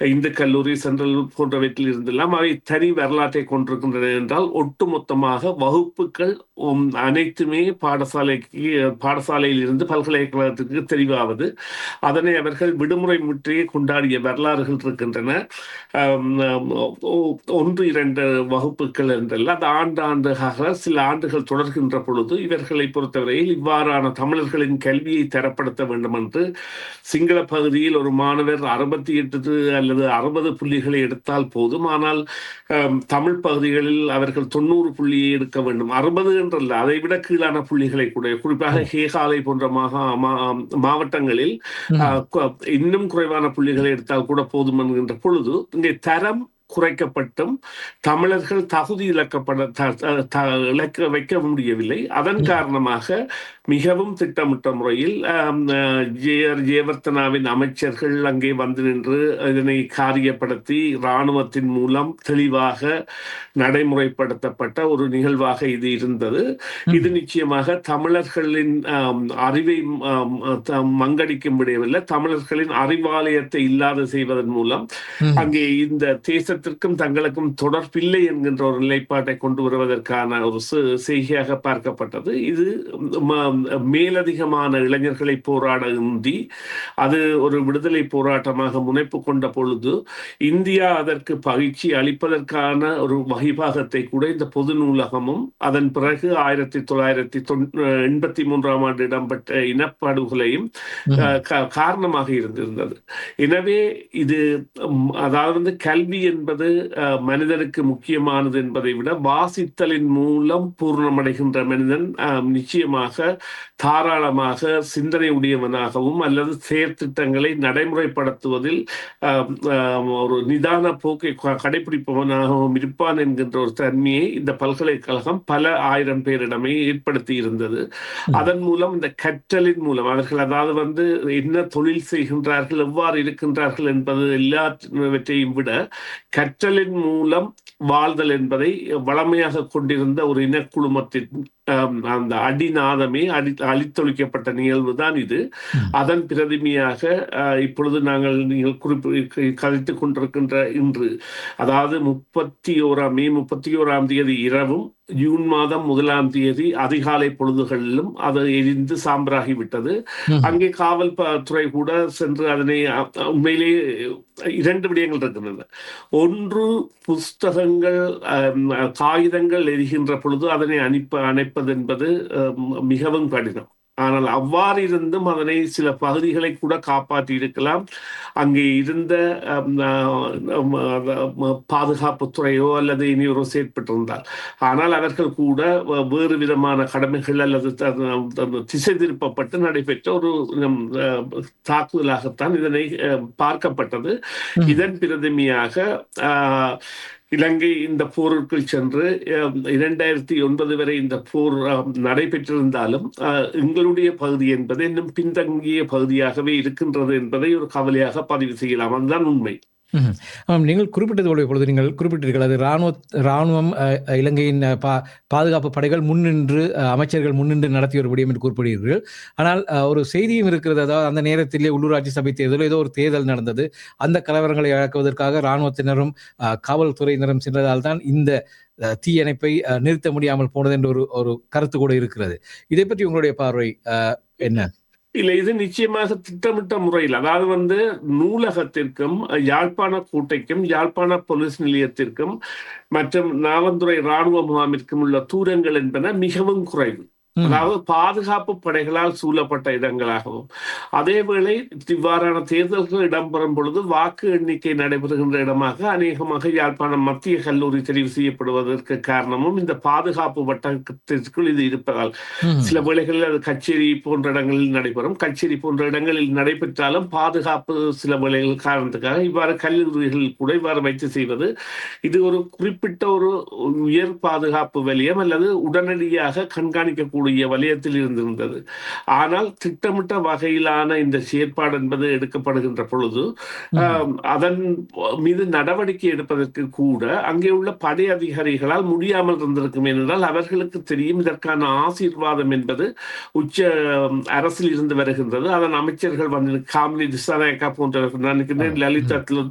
இந்து கல்லூரி சென்ட்ரல் போன்றவற்றில் இருந்தெல்லாம் அவை தனி வரலாற்றை கொண்டிருக்கின்றன என்றால் ஒட்டுமொத்தமாக வகுப்புகள் உம், அனைத்துமே பாடசாலைக்கு பாடசாலையில் இருந்து பல்கலைக்கழகத்துக்கு தெரிவாவது அதனை அவர்கள் விடுமுறை முற்றியே கொண்டாடிய வரலாறுகள் இருக்கின்றன ஆம், ஆம், ஒ- ஒன்று இரண்டு வகுப்புகள் என்றல்ல அது ஆண்டாண்டுகாக சில ஆண்டுகள் தொடர்கின்ற பொழுது இவர்களை பொறுத்தவரையில் இவ்வாறான தமிழர்களின் கல்வியை தரப்படுத்த வேண்டும் என்று சிங்கள பகுதியில் ஒரு மாணவர் அறுபத்தி எட்டு அல்லது அறுபது புள்ளிகளை எடுத்தால் போதும் ஆனால் ஆம், தமிழ் பகுதிகளில் அவர்கள் தொண்ணூறு புள்ளியை எடுக்க வேண்டும் அறுபது என்றல்ல அதை விட கீழான புள்ளிகளை கூட குறிப்பாக ஹேகாலை போன்ற மாகா மா- மாவட்டங்களில் ம். ஆஹ் கு- இன்னும் குறைவான புள்ளிகளை எடுத்தால் கூட போதும் என்கின்ற பொழுது இங்கே தரம் குறைக்கப்பட்டும் தமிழர்கள் தகுதி இழக்கப்பட த- த- த- இழக்க வைக்க முடியவில்லை அதன் காரணமாக மிகவும் திட்டமிட்ட முறையில் ஆம், ஆஹ், ஜெய- ஜெயவர்த்தனாவின் அமைச்சர்கள் அங்கே வந்து நின்று இதனை காரியப்படுத்தி இராணுவத்தின் மூலம் தெளிவாக நடைமுறைப்படுத்தப்பட்ட ஒரு நிகழ்வாக இது இருந்தது இது நிச்சயமாக தமிழர்களின் ஆம், அறிவை ஆம், த- மங்கடிக்க முடியவில்லை தமிழர்களின் அறிவாலயத்தை இல்லாது செய்வதன் மூலம் ம். அங்கே இந்த தேசத்திற்கும் தங்களுக்கும் தொடர்பில்லை என்கின்ற ஒரு நிலைப்பாட்டை கொண்டு வருவதற்கான ஒரு செ- செய்கையாக பார்க்கப்பட்டது இது ம- மேலதிகமான இளைஞர்களை போராட உந்தி அது ஒரு விடுதலை போராட்டமாக முனைப்பு கொண்ட பொழுது இந்தியா அதற்கு பயிற்சி அளிப்பதற்கான ஒரு வகிபாகத்தை கூட இந்த பொது நூலகமும் அதன் பிறகு ஆயிரத்தி தொள்ளாயிரத்தி எண்பத்தி மூன்றாம் ஆண்டு இடம்பெற்ற இனப்படுகொலையும் ம். அஹ், கா- காரணமாக இருந்திருந்தது எனவே இது ம், அதாவது வந்து கல்வி என்பது அஹ், மனிதனுக்கு முக்கியமானது என்பதை விட வாசித்தலின் மூலம் பூர்ணமடைகின்ற மனிதன் அஹ், நிச்சயமாக தாராளமாக சிந்தனை உடையவனாகவும் அல்லது செயற்திட்டங்களை நடைமுறைப்படுத்துவதில் அஹ், அஹ், ஒரு நிதான போக்கை க- கடைபிடிப்பவனாகவும் இருப்பான் என்கின்ற ஒரு தன்மையை இந்த பல்கலைக்கழகம் பல ஆயிரம் பேரிடமே ஏற்படுத்தி இருந்தது அதன் மூலம் இந்த கற்றலின் மூலம் அவர்கள் அதாவது வந்து என்ன தொழில் செய்கின்றார்கள் எவ்வாறு இருக்கின்றார்கள் என்பது எல்லாவற்றையும் விட கற்றலின் மூலம் வாழ்தல் என்பதை வளமையாக கொண்டிருந்த ஒரு இனக்குழுமத்தின் ஆம், அந்த அடிநாதமே அடி அழித்தொழிக்கப்பட்ட நிகழ்வு தான் இது ம். அதன் பிரதிமையாக அஹ், இப்பொழுது நாங்கள் நீங்கள் குறிப்பு கதைத்துக் கொண்டிருக்கின்ற இன்று அதாவது முப்பத்தி ஓராம் மே முப்பத்தி ஓராம் தேதி இரவும் ஜூன் மாதம் முதலாம் தேதி அதிகாலை பொழுதுகளிலும் அது எரிந்து சாம்பராகிவிட்டது ம். அங்கே காவல் ப- துறை கூட சென்று அதனை அ- அ- உண்மையிலேயே இரண்டு விடயங்கள் இருக்கின்றன ஒன்று புஸ்தகங்கள் அம், காகிதங்கள் எரிகின்ற பொழுது அதனை அனுப்ப அணைப்பது என்பது அம், மிகவும் கடினம் ஆனால் அவ்வாறு இருந்தும் அதனை சில பகுதிகளை கூட காப்பாற்றி இருக்கலாம் அங்கே இருந்த அம், அம், அம், பாதுகாப்புத்துறையோ அல்லது இனியொரு செயற்பட்டிருந்தார் ஆனால் அவர்கள் கூட வ- வேறு விதமான கடமைகள் அல்லது த- த- திசை திருப்பப்பட்டு நடைபெற்ற ஒரு நம், அஹ், தாக்குதலாகத்தான் இதனை அஹ், பார்க்கப்பட்டது ம். இதன் பிரதிமையாக ஆஹ், இலங்கை இந்த போருக்குள் சென்று அஹ், இரண்டாயிரத்தி ஒன்பது வரை இந்த போர் அஹ், நடைபெற்றிருந்தாலும் அஹ், எங்களுடைய பகுதி என்பது இன்னும் பின்தங்கிய பகுதியாகவே இருக்கின்றது என்பதை ஒரு கவலையாக பதிவு செய்யலாம் அதுதான் உண்மை ம்ஹும். ஆமாம் நீங்கள் குறிப்பிட்டது போல இப்பொழுது நீங்கள் குறிப்பிட்டீர்கள் அது இராணுவ இராணுவம் அஹ், அஹ், இலங்கையின் அஹ், பா பாதுகாப்பு படைகள் முன்னின்று அஹ், அமைச்சர்கள் முன்னின்று நடத்திய ஒரு விடயம் என்று குறிப்பிடுகிறீர்கள் ஆனால் அஹ், ஒரு செய்தியும் இருக்கிறது அதாவது அந்த நேரத்திலே உள்ளூராட்சி சபை தேர்தல் ஏதோ ஒரு தேர்தல் நடந்தது அந்த கலவரங்களை அடக்குவதற்காக இராணுவத்தினரும் அஹ், காவல்துறையினரும் சென்றதால் தான் இந்த அஹ், தீயணைப்பை அஹ், நிறுத்த முடியாமல் போனது என்ற ஒரு ஒரு கருத்து கூட இருக்கிறது இதை பற்றி உங்களுடைய பார்வை அஹ், என்ன இல்லை இது நிச்சயமாக திட்டமிட்ட முறையில் அதாவது வந்து நூலகத்திற்கும் யாழ்ப்பாண கூட்டைக்கும் யாழ்ப்பாண போலீஸ் நிலையத்திற்கும் மற்றும் நாவந்துறை இராணுவ முகாமிற்கும் உள்ள தூரங்கள் என்பன மிகவும் குறைவு ம். அதாவது பாதுகாப்பு படைகளால் சூழப்பட்ட இடங்களாகவும் அதேவேளை இவ்வாறான தேர்தல்கள் இடம்பெறும் பொழுது வாக்கு எண்ணிக்கை நடைபெறுகின்ற இடமாக அநேகமாக யாழ்ப்பாணம் மத்திய கல்லூரி தெரிவு செய்யப்படுவதற்கு காரணமும் இந்த பாதுகாப்பு வட்டத்திற்குள் இது இருப்பதால் ம். சில வேளைகளில் அது கச்சேரி போன்ற இடங்களில் நடைபெறும் கச்சேரி போன்ற இடங்களில் நடைபெற்றாலும் பாதுகாப்பு சில வேளைகள் காரணத்துக்காக இவ்வாறு கல்லூரிகளில் கூட இவ்வாறு வைத்து செய்வது இது ஒரு குறிப்பிட்ட ஒரு உயர் பாதுகாப்பு வலயம் அல்லது உடனடியாக கண்காணிக்கக்கூடிய வலயத்தில் இருந்திருந்தது ஆனால் திட்டமிட்ட வகையிலான இந்த செயற்பாடு என்பது எடுக்கப்படுகின்ற பொழுது ஆம், அதன் மீது நடவடிக்கை எடுப்பதற்கு கூட அங்கே உள்ள படை அதிகாரிகளால் முடியாமல் இருந்திருக்கும் ஏனென்றால் அவர்களுக்கு தெரியும் இதற்கான ஆசீர்வாதம் என்பது உச்ச ம், அரசில் இருந்து வருகின்றது அதன் அமைச்சர்கள் வந்து காமினி திசாநாயக்கா போன்றவர்கள் நான் நினைக்கிறேன் லலிதா